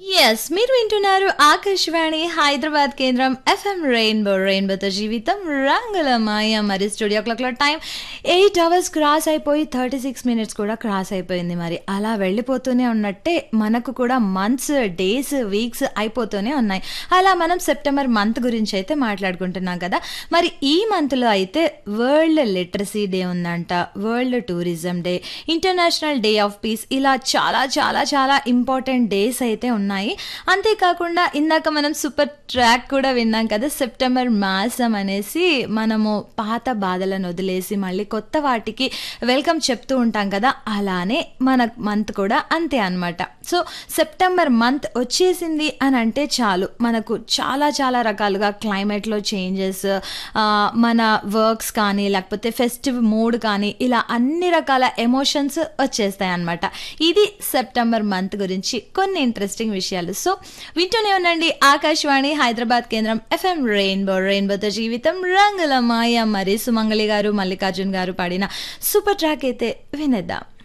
yes మీరు వింటున్నారు ఆకాశవాణి హైదరాబాద్ కేంద్రం ఎఫ్ఎం రెయిన్బో రెయిన్బోతో జీవితం రంగుల మాయ మరి స్టూడియో క్లాక్లో టైం ఎయిట్ అవర్స్ క్రాస్ అయిపోయి థర్టీ సిక్స్ మినిట్స్ కూడా క్రాస్ అయిపోయింది మరి అలా వెళ్ళిపోతూనే ఉన్నట్టే మనకు కూడా మంత్స్ డేస్ వీక్స్ అయిపోతూనే ఉన్నాయి అలా మనం సెప్టెంబర్ మంత్ గురించి అయితే మాట్లాడుకుంటున్నాం కదా మరి ఈ మంత్లో అయితే వరల్డ్ లిటరసీ డే ఉందంట world tourism day international day of peace ఇలా చాలా చాలా చాలా ఇంపార్టెంట్ డేస్ అయితే ఉన్నాయి అంతేకాకుండా ఇందాక మనం సూపర్ ట్రాక్ కూడా విన్నాం కదా సెప్టెంబర్ మాసం అనేసి మనము పాత బాధలను వదిలేసి మళ్ళీ కొత్త వాటికి వెల్కమ్ చెప్తూ ఉంటాం కదా అలానే మన మంత్ కూడా అంతే అన్నమాట సో సెప్టెంబర్ మంత్ వచ్చేసింది అని అంటే చాలు మనకు చాలా చాలా రకాలుగా క్లైమేట్లో చేంజెస్ మన వర్క్స్ కానీ లేకపోతే ఫెస్టివ్ మూడ్ కానీ ఇలా అన్ని రకాల ఎమోషన్స్ వచ్చేస్తాయి అన్నమాట ఇది సెప్టెంబర్ మంత్ గురించి కొన్ని ఇంట్రెస్టింగ్ విషయాలు సో వింటూనే ఉండండి ఆకాశవాణి హైదరాబాద్ కేంద్రం ఎఫ్ఎం రెయిన్బో రెయిన్బోతో జీవితం రంగుల మాయ మరి సుమంగళి గారు మల్లికార్జున్ గారు పాడిన సూపర్ ట్రాక్ అయితే వినేద్దాం